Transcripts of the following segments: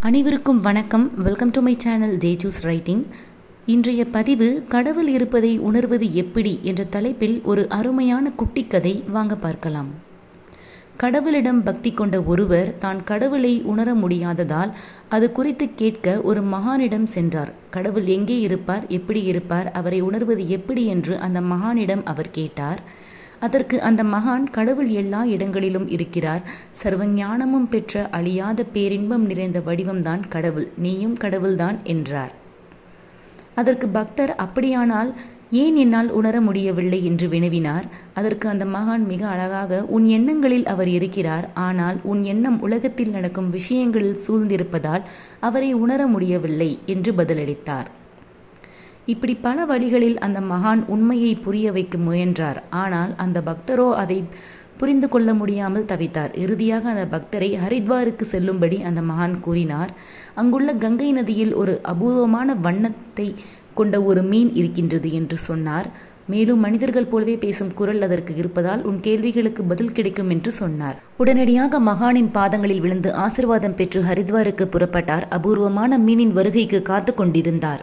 அனைவருக்கும் வணக்கம் welcome to my channel J juice writing இன்றைய பதிவு கடவுள் இருப்பதை உணர்வது எப்படி என்ற தலைப்பில் ஒரு அருமையான குட்டி கதை வாங்க பார்க்கலாம் கடவுளிடம் பக்தி கொண்ட ஒருவர் தான் கடவுளை உணர முடியாததால் அது குறித்து கேட்க ஒரு மகானிடம் சென்றார் கடவுள் எங்கே இருப்பார் எப்படி இருப்பார் அவரை உணர்வது எப்படி என்று அந்த மகானிடம் அவர் கேட்டார் அதற்கு அந்த மகான் கடவுள் எல்லா இடங்களிலும் இருக்கிறார் சர்வஞானமும் பெற்ற அழியாத பேரின்பம் நிறைந்த வடிவம்தான் கடவுள் நீயும் கடவுள்தான் என்றார் அதற்கு பக்தர் அப்படியானால் ஏன் என்னால் உணர முடியவில்லை என்று வினவினார் அதற்கு அந்த மகான் மிக அழகாக உன் எண்ணங்களில் அவர் இருக்கிறார் ஆனால் உன் எண்ணம் உலகத்தில் நடக்கும் விஷயங்களில் சூழ்ந்திருப்பதால் அவரை உணர முடியவில்லை என்று பதிலளித்தார் இப்படி பல வழிகளில் அந்த மகான் உண்மையை புரிய வைக்க முயன்றார் ஆனால் அந்த பக்தரோ அதை புரிந்து கொள்ள முடியாமல் தவித்தார் இறுதியாக அந்த பக்தரை ஹரித்வாருக்கு செல்லும்படி அந்த மகான் கூறினார் அங்குள்ள கங்கை நதியில் ஒரு அபூர்வமான வண்ணத்தை கொண்ட ஒரு மீன் இருக்கின்றது என்று சொன்னார் மேலும் மனிதர்கள் போலவே பேசும் குரல் அதற்கு இருப்பதால் உன் கேள்விகளுக்கு பதில் கிடைக்கும் என்று சொன்னார் உடனடியாக மகானின் பாதங்களில் விழுந்து ஆசிர்வாதம் பெற்று ஹரித்வாருக்கு புறப்பட்டார் அபூர்வமான மீனின் வருகைக்கு காத்து கொண்டிருந்தார்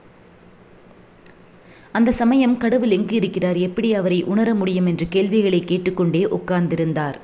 அந்த சமயம் கடவுள் எங்கு இருக்கிறார் எப்படி அவரை உணர முடியும் என்ற கேள்விகளை கேட்டுக்கொண்டே உட்கார்ந்திருந்தார்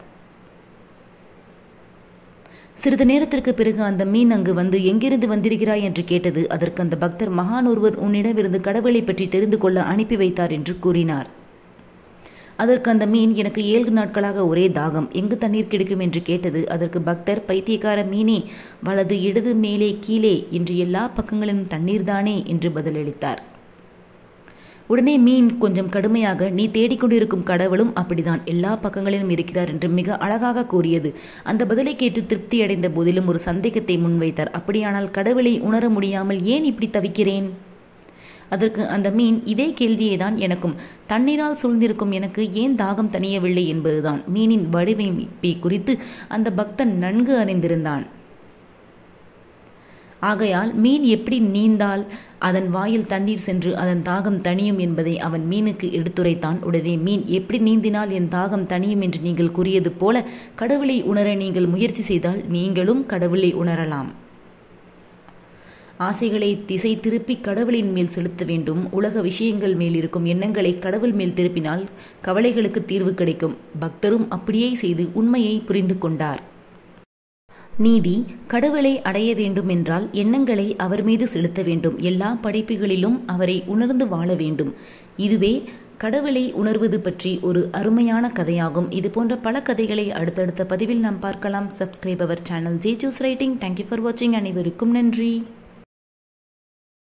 சிறிது நேரத்திற்கு பிறகு அந்த மீன் அங்கு வந்து எங்கிருந்து வந்திருக்கிறாய் என்று கேட்டது அதற்கு அந்த பக்தர் மகான் ஒருவர் உன்னிடமிருந்து கடவுளை பற்றி தெரிந்து கொள்ள அனுப்பி வைத்தார் என்று கூறினார் அதற்கு அந்த மீன் எனக்கு ஏழு நாட்களாக ஒரே தாகம் எங்கு தண்ணீர் கிடைக்கும் என்று கேட்டது அதற்கு பக்தர் பைத்தியக்கார மீனே வலது இடது மேலே கீழே என்று எல்லா பக்கங்களிலும் தண்ணீர்தானே என்று பதிலளித்தார் உடனே மீன் கொஞ்சம் கடுமையாக நீ தேடிக்கொண்டிருக்கும் கடவுளும் அப்படிதான் எல்லா பக்கங்களிலும் இருக்கிறார் என்று மிக அழகாக கூறியது அந்த பதிலை கேட்டு திருப்தி அடைந்த போதிலும் ஒரு சந்தேகத்தை முன்வைத்தார் அப்படியானால் கடவுளை உணர முடியாமல் ஏன் இப்படி தவிக்கிறேன் அதற்கு அந்த மீன் இதே கேள்வியை தான் எனக்கும் தண்ணீரால் சூழ்ந்திருக்கும் எனக்கு ஏன் தாகம் தணியவில்லை என்பதுதான் மீனின் வடிவமைப்பை குறித்து அந்த பக்தன் நன்கு அறிந்திருந்தான் ஆகையால் மீன் எப்படி நீந்தால் அதன் வாயில் தண்ணீர் சென்று அதன் தாகம் தணியும் என்பதை அவன் மீனுக்கு எடுத்துரைத்தான் உடனே மீன் எப்படி நீந்தினால் என் தாகம் தணியும் என்று நீங்கள் கூறியது போல கடவுளை உணர நீங்கள் முயற்சி செய்தால் நீங்களும் கடவுளை உணரலாம் ஆசைகளை திசை திருப்பி கடவுளின் மேல் செலுத்த வேண்டும் உலக விஷயங்கள் மேல் இருக்கும் எண்ணங்களை கடவுள் மேல் திருப்பினால் கவலைகளுக்கு தீர்வு கிடைக்கும் பக்தரும் அப்படியே செய்து உண்மையை புரிந்து கொண்டார் நீதி கடவுளை அடைய வேண்டும் என்றால் எண்ணங்களை அவர் மீது செலுத்த வேண்டும் எல்லா படைப்புகளிலும் அவரை உணர்ந்து வாழ வேண்டும் இதுவே கடவுளை உணர்வது பற்றி ஒரு அருமையான கதையாகும் இது போன்ற பல கதைகளை அடுத்தடுத்த பதிவில் நாம் பார்க்கலாம் subscribe our channel J juice writing thank you for வாட்சிங் அனைவருக்கும் நன்றி